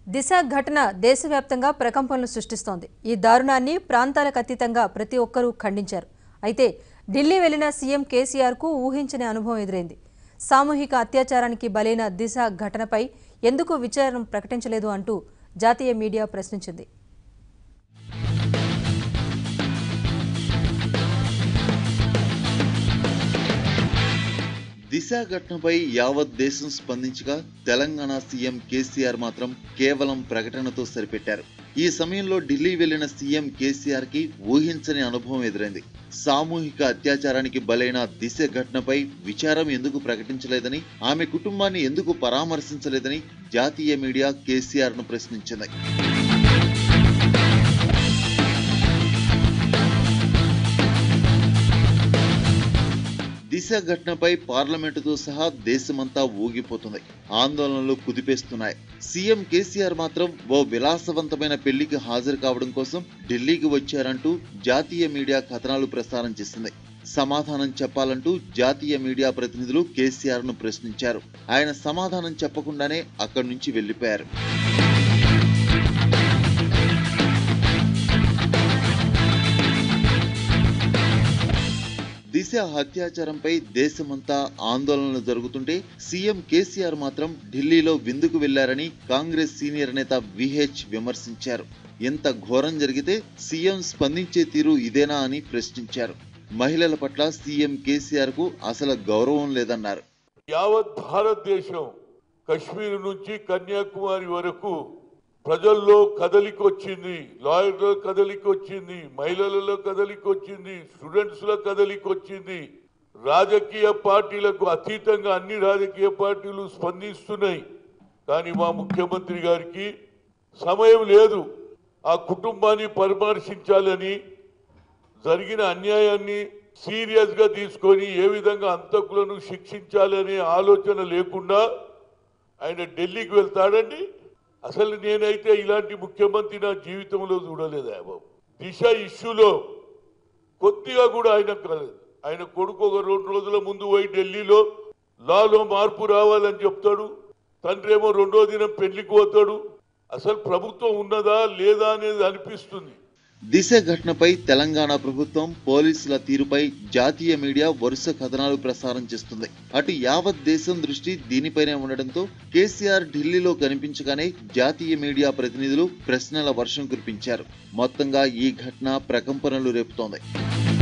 దిశ ఘటన దేశవ్యాప్తంగా ప్రకంపనలు సృష్టిస్తోంది ఈ దారుణాన్ని ప్రాంతాలకు అతీతంగా ప్రతి ఒక్కరూ ఖండించారు అయితే ఢిల్లీ వెళ్లిన సీఎం కేసీఆర్కు ఊహించని అనుభవం ఎదురైంది సామూహిక అత్యాచారానికి బలైన దిశ ఘటనపై ఎందుకు విచారణ ప్రకటించలేదు అంటూ జాతీయ మీడియా ప్రశ్నించింది దిశ ఘటనపై యావత్ దేశం స్పందించగా తెలంగాణ సీఎం కేసీఆర్ మాత్రం కేవలం ప్రకటనతో సరిపెట్టారు ఈ సమయంలో ఢిల్లీ వెళ్లిన సీఎం కేసీఆర్ కి ఊహించని అనుభవం ఎదురైంది సామూహిక అత్యాచారానికి బలైన దిశ ఘటనపై విచారం ఎందుకు ప్రకటించలేదని ఆమె కుటుంబాన్ని ఎందుకు పరామర్శించలేదని జాతీయ మీడియా కేసీఆర్ ను ప్రశ్నించింది దిశ ఘటనపై పార్లమెంటుతో సహా దేశమంతా ఊగిపోతుంది ఆందోళనలు కుదిపేస్తున్నాయి సీఎం కేసీఆర్ మాత్రం ఓ విలాసవంతమైన పెళ్లికి హాజరు కావడం కోసం ఢిల్లీకి వచ్చారంటూ జాతీయ మీడియా కథనాలు ప్రసారం చేసింది సమాధానం చెప్పాలంటూ జాతీయ మీడియా ప్రతినిధులు కేసీఆర్ ను ప్రశ్నించారు ఆయన సమాధానం చెప్పకుండానే అక్కడి నుంచి వెళ్లిపోయారు దిశ హత్యాచారంపై దేశమంతా ఆందోళనలు జరుగుతుంటే సీఎం కేసీఆర్ మాత్రం ఢిల్లీలో విందుకు వెళ్లారని కాంగ్రెస్ సీనియర్ నేత విహెచ్ విమర్శించారు ఎంత ఘోరం జరిగితే సీఎం స్పందించే తీరు ఇదేనా అని ప్రశ్నించారు మహిళల పట్ల సీఎం కేసీఆర్ కు అసలు గౌరవం లేదన్నారు యావత్ భారతదేశం కశ్మీర్ నుంచి కన్యాకుమారి వరకు ప్రజల్లో కదలిక వచ్చింది లాయర్లో కదలిక వచ్చింది మహిళలలో కదలిక వచ్చింది స్టూడెంట్స్ లో కదలిక వచ్చింది రాజకీయ పార్టీలకు అతీతంగా అన్ని రాజకీయ పార్టీలు స్పందిస్తున్నాయి కానీ మా ముఖ్యమంత్రి గారికి సమయం లేదు ఆ కుటుంబాన్ని పరామర్శించాలని జరిగిన అన్యాయాన్ని సీరియస్ గా తీసుకొని ఏ విధంగా అంతకులను శిక్షించాలనే ఆలోచన లేకుండా ఆయన ఢిల్లీకి వెళ్తాడండి అసలు నేనైతే ఇలాంటి ముఖ్యమంత్రి నా జీవితంలో చూడలేదా బాబు దిశ ఇష్యూలో కొద్దిగా కూడా ఆయన కలదు ఆయన కొడుకు ఒక రెండు రోజుల ముందు పోయి ఢిల్లీలో లాలో మార్పు రావాలని చెప్తాడు తండ్రి ఏమో రెండో దినం పెళ్లికి పోతాడు అసలు ప్రభుత్వం ఉన్నదా లేదా అనేది అనిపిస్తుంది దిశ ఘటనపై తెలంగాణ ప్రభుత్వం పోలీసుల తీరుపై జాతీయ మీడియా వరుస కథనాలు ప్రసారం చేస్తుంది అటు యావత్ దేశం దృష్టి దీనిపైనే ఉండడంతో కేసీఆర్ ఢిల్లీలో కనిపించగానే జాతీయ మీడియా ప్రతినిధులు ప్రశ్నల వర్షం కురిపించారు మొత్తంగా ఈ ఘటన ప్రకంపనలు రేపుతోంది